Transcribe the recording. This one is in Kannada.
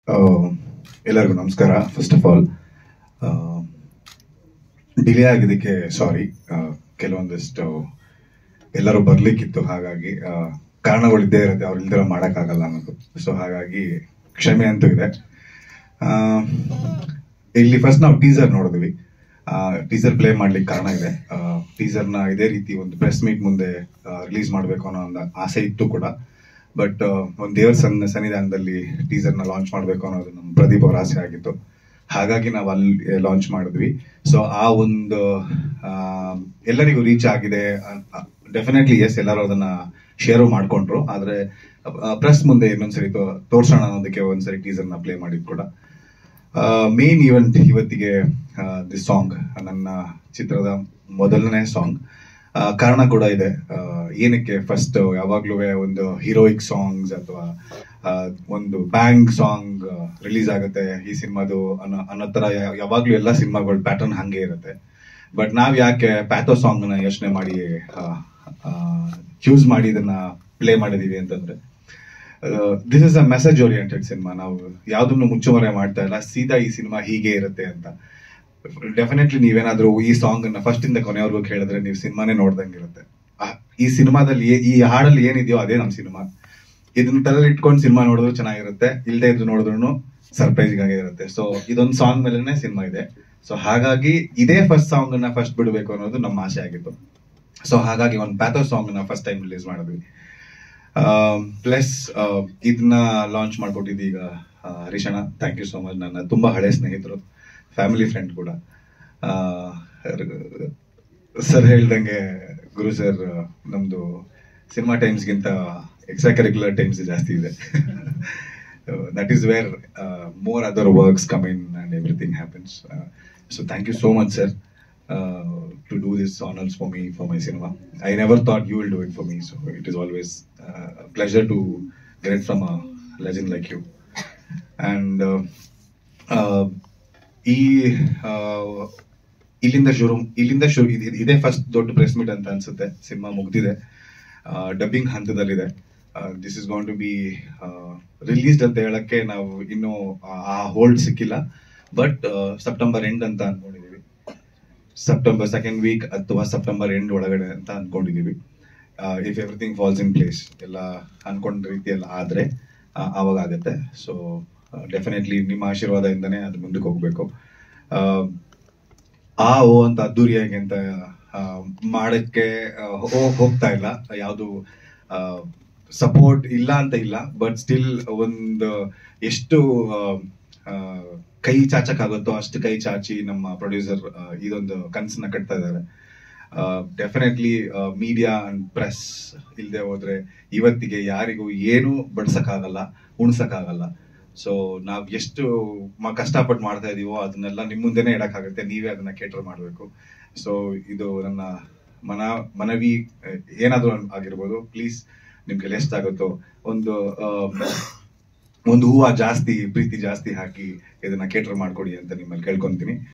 ಆ, ಎಲ್ಲರಿಗೂ ನಮಸ್ಕಾರ ಫಸ್ಟ್ ಆಫ್ ಆಲ್ ಡಿಲೇ ಆಗಿದ್ದಕ್ಕೆ ಸಾರಿ ಕೆಲವೊಂದಿಷ್ಟು ಎಲ್ಲರೂ ಬರ್ಲಿಕ್ಕಿತ್ತು ಹಾಗಾಗಿ ಆ, ಕಾರಣಗಳಿದ್ದೇ ಇರುತ್ತೆ ಅವ್ರು ಇಲ್ದಿರೋ ಮಾಡೋಕ್ಕಾಗಲ್ಲ ಅನ್ನೋದು ಸೊ ಹಾಗಾಗಿ ಕ್ಷಮೆ ಅಂತೂ ಇದೆ ಆ, ಇಲ್ಲಿ ಫಸ್ಟ್ ನಾವು ಟೀಸರ್ ನೋಡಿದ್ವಿ ಟೀಸರ್ ಪ್ಲೇ ಮಾಡ್ಲಿಕ್ಕೆ ಕಾರಣ ಇದೆ ಟೀಸರ್ನ ಇದೇ ರೀತಿ ಒಂದು ಪ್ರೆಸ್ ಮೀಟ್ ಮುಂದೆ ರಿಲೀಸ್ ಮಾಡಬೇಕು ಅನ್ನೋ ಒಂದು ಆಸೆ ಇತ್ತು ಕೂಡ ಬಟ್ ಒಂದು ದೇವರ ಸನ್ನ ಸನ್ನಿಧಾನದಲ್ಲಿ ಟೀಸರ್ನ ಲಾಂಚ್ ಮಾಡಬೇಕು ಅನ್ನೋದು ನಮ್ಮ ಪ್ರದೀಪ್ ಅವರ ಆಸೆ ಆಗಿತ್ತು ಹಾಗಾಗಿ ನಾವು ಅಲ್ಲಿ ಲಾಂಚ್ ಮಾಡಿದ್ವಿ ಸೊ ಆ ಒಂದು ಆ, ಎಲ್ಲರಿಗೂ ರೀಚ್ ಆಗಿದೆ ಡೆಫಿನೆಟ್ಲಿ ಎಸ್ ಎಲ್ಲರೂ ಅದನ್ನ ಶೇರು ಮಾಡ್ಕೊಂಡ್ರು ಆದ್ರೆ ಪ್ರೆಸ್ ಮುಂದೆ ಇನ್ನೊಂದ್ಸರಿ ತೋ- ತೋರ್ಸೋಣ ಅನ್ನೋದಕ್ಕೆ ಒಂದ್ಸರಿ ಟೀಸರ್ನ ಪ್ಲೇ ಮಾಡಿದ್ ಕೂಡ ಮೇನ್ ಈವೆಂಟ್ ಇವತ್ತಿಗೆ ದಿಸ್ ಸಾಂಗ್ ನನ್ನ ಚಿತ್ರದ ಮೊದಲನೇ ಸಾಂಗ್ ಕಾರಣ ಕೂಡ ಇದೆ ಆ, ಏನಕ್ಕೆ ಫಸ್ಟ್ ಯಾವಾಗ್ಲೂ ಒಂದು ಹೀರೋಯಿಕ್ ಸಾಂಗ್ಸ್ ಅಥವಾ ಆ, ಒಂದು ಬ್ಯಾಂಗ್ ಸಾಂಗ್ ರಿಲೀಸ್ ಆಗುತ್ತೆ ಈ ಸಿನಿಮಾದು ಅನ್ನೋ ಅನ್ನೋ ತರ ಯಾ- ಯಾವಾಗ್ಲೂ ಎಲ್ಲ ಸಿನಿಮಾಗಳ ಪ್ಯಾಟರ್ನ್ ಹಂಗೆ ಇರುತ್ತೆ ಬಟ್ ನಾವ್ ಯಾಕೆ ಪ್ಯಾಥೋ ಸಾಂಗ್ ನ ಯೋಚನೆ ಮಾಡಿ ಚೂಸ್ ಮಾಡಿ ಇದನ್ನ ಪ್ಲೇ ಮಾಡಿದೀವಿ ಅಂತಂದ್ರೆ this is a message oriented cinema ನಾವು ಯಾವ್ದನ್ನು ಮುಚ್ಚುಮರೆ ಮಾಡ್ತಾ ಇಲ್ಲ ಸೀದಾ ಈ ಸಿನಿಮಾ ಹೀಗೆ ಇರುತ್ತೆ ಅಂತ ಡೆಫಿನೆಟ್ಲಿ ನೀವೇನಾದ್ರೂ ಈ ಸಾಂಗ್ ಅನ್ನ ಫಸ್ಟ್ ಇಂದ ಕೊನೆವರೆಗೂ ಕೇಳಿದ್ರೆ ನೀವು ಸಿನಿಮಾನೇ ನೋಡ್ದಂಗಿರುತ್ತೆ ಆ, ಈ ಸಿನಿಮಾದಲ್ಲಿ ಏ- ಈ ಹಾಡಲ್ಲಿ ಏನಿದೆಯೋ ಅದೇ ನಮ್ಮ ಸಿನಿಮಾ ಇದನ್ನ ತಲೆಯಲ್ಲಿ ಇಟ್ಕೊಂಡು ಸಿನಿಮಾ ನೋಡಿದ್ರು ಚೆನ್ನಾಗಿರುತ್ತೆ ಇಲ್ಲದೆ ಇದ್ದು ನೋಡಿದ್ರು ಸರ್ಪ್ರೈಸಿಂಗ್ ಆಗೇ ಇರುತ್ತೆ ಸೊ ಇದೊಂದು ಸಾಂಗ್ ಮೇಲೆನೆ ಸಿನಿಮಾ ಇದೆ ಸೊ ಹಾಗಾಗಿ ಇದೇ ಫಸ್ಟ್ ಸಾಂಗ್ ಅನ್ನ ಫಸ್ಟ್ ಬಿಡಬೇಕು ಅನ್ನೋದು ನಮ್ಮ ಆಸೆ ಆಗಿತ್ತು ಸೊ ಹಾಗಾಗಿ ಒಂದು ಪ್ಯಾಥೋ ಸಾಂಗ್ ನ ಫಸ್ಟ್ ಟೈಮ್ ರಿಲೀಸ್ ಮಾಡಿದ್ವಿ ಪ್ಲಸ್ ಇದನ್ನ ಲಾಂಚ್ ಮಾಡ್ಕೊಟ್ಟಿದ್ದು ಈಗ ಆ, ಹರೀಶಣ್ಣ ಥ್ಯಾಂಕ್ ಯು ಸೋ ಮಚ್ ನನ್ನ ತುಂಬಾ ಹಳೆ ಸ್ನೇಹಿತರು ಫ್ಯಾಮಿಲಿ ಫ್ರೆಂಡ್ ಕೂಡ ಸರ್ ಹೇಳ್ದಂಗೆ ಗುರು ಸರ್ ನಮ್ದು ಸಿನಿಮಾ ಟೈಮ್ಸ್ಗಿಂತ ಎಕ್ಸ್ಟ್ರಾ ಕರಿಕ್ಯುಲರ್ ಟೈಮ್ಸ್ ಜಾಸ್ತಿ ಇದೆ that is where more other works come in and everything happens so thank you so much sir to do this honors for me for my cinema. I never thought you will do it for me, so it is always uh, a pleasure to get it from a legend like you. And uh, uh, ಈ ಆ, ಇಲ್ಲಿಂದ ಶುರು ಇಲ್ಲಿಂದ ಶುರು ಇದ್- ಇದ್- ಇದೇ ಫಸ್ಟ್ ದೊಡ್ಡ ಪ್ರೆಸ್ ಮೀಟ್ ಅಂತ ಅನ್ಸುತ್ತೆ ಸಿನಿಮಾ ಮುಗ್ದಿದೆ ಡಬ್ಬಿಂಗ್ ಹಂತದಲ್ಲಿದೆ this is gonna to be released ಅಂತ ಹೇಳಕ್ಕೆ ನಾವು ಇನ್ನೂ ಆ- ಆ ಹೋಲ್ಡ್ ಸಿಕ್ಕಿಲ್ಲ ಬಟ್ ಸೆಪ್ಟೆಂಬರ್ ಎಂಡ್ ಅಂತ ಅನ್ಕೊಂಡಿದೀವಿ ಸೆಪ್ಟೆಂಬರ್ ಸೆಕೆಂಡ್ ವೀಕ್ ಅಥವಾ ಸೆಪ್ಟೆಂಬರ್ ಎಂಡ್ ಒಳಗಡೆ ಅಂತ ಅನ್ಕೊಂಡಿದೀವಿ if everything falls in place ಎಲ್ಲ ಅನ್ಕೊಂಡ ರೀತಿ ಎಲ್ಲ ಆದ್ರೆ ಆ, ಆವಾಗ ಆಗುತ್ತೆ ಸೊ ಡೆಫಿನೆಟ್ಲಿ ನಿಮ್ಮ ಆಶೀರ್ವಾದದಿಂದನೇ ಅದು ಮುಂದಕ್ಕೆ ಹೋಗ್ಬೇಕು ಆ, ಆ ಓ ಅಂತ ಅದ್ದೂರಿಯಾಗಿ ಅಂತ ಆ, ಮಾಡಕ್ಕೆ ಆ, ಹೋ- ಹೋಗ್ತಾ ಇಲ್ಲ ಯಾವುದು ಸಪೋರ್ಟ್ ಇಲ್ಲ ಅಂತ ಇಲ್ಲ ಬಟ್ ಸ್ಟಿಲ್ ಒಂದು ಎಷ್ಟು ಆ, ಆ, ಕೈ ಚಾಚಕ್ಕಾಗುತ್ತೋ ಅಷ್ಟು ಕೈ ಚಾಚಿ ನಮ್ಮ ಪ್ರೊಡ್ಯೂಸರ್ ಇದೊಂದು ಕನಸನ್ನ ಕಟ್ತಾ ಇದ್ದಾರೆ ಡೆಫಿನೆಟ್ಲಿ ಮೀಡಿಯಾ ಅಂಡ್ ಪ್ರೆಸ್ ಇಲ್ಲದೆ ಹೋದ್ರೆ ಇವತ್ತಿಗೆ ಯಾರಿಗೂ ಏನು ಬಡ್ಸಕ್ಕಾಗಲ್ಲ ಉಣ್ಸಕ್ಕಾಗಲ್ಲ ಸೊ ನಾವ್ ಎಷ್ಟು ಮ- ಕಷ್ಟಪಟ್ಟು ಮಾಡ್ತಾ ಇದೀವೋ ಅದನ್ನೆಲ್ಲ ನಿಮ್ ಮುಂದೆನೆ ಇಡಕ್ಕಾಗುತ್ತೆ ನೀವೇ ಅದನ್ನ ಕೇಟರ್ ಮಾಡಬೇಕು ಸೊ ಇದು ನನ್ನ ಮನ ಮನವಿ ಅಹ್, ಏನಾದ್ರೂ ಆಗಿರ್ಬೋದು ಪ್ಲೀಸ್ ನಿಮ್ಗೆ ಎಷ್ಟಾಗುತ್ತೋ ಒಂದು ಆ, ಒಂದು ಹೂವ ಜಾಸ್ತಿ ಪ್ರೀತಿ ಜಾಸ್ತಿ ಹಾಕಿ ಇದನ್ನ ಕೇಟರ್ ಮಾಡ್ಕೊಡಿ ಅಂತ ನಿಮ್ಮಲ್ಲಿ ಕೇಳ್ಕೊಂತೀನಿ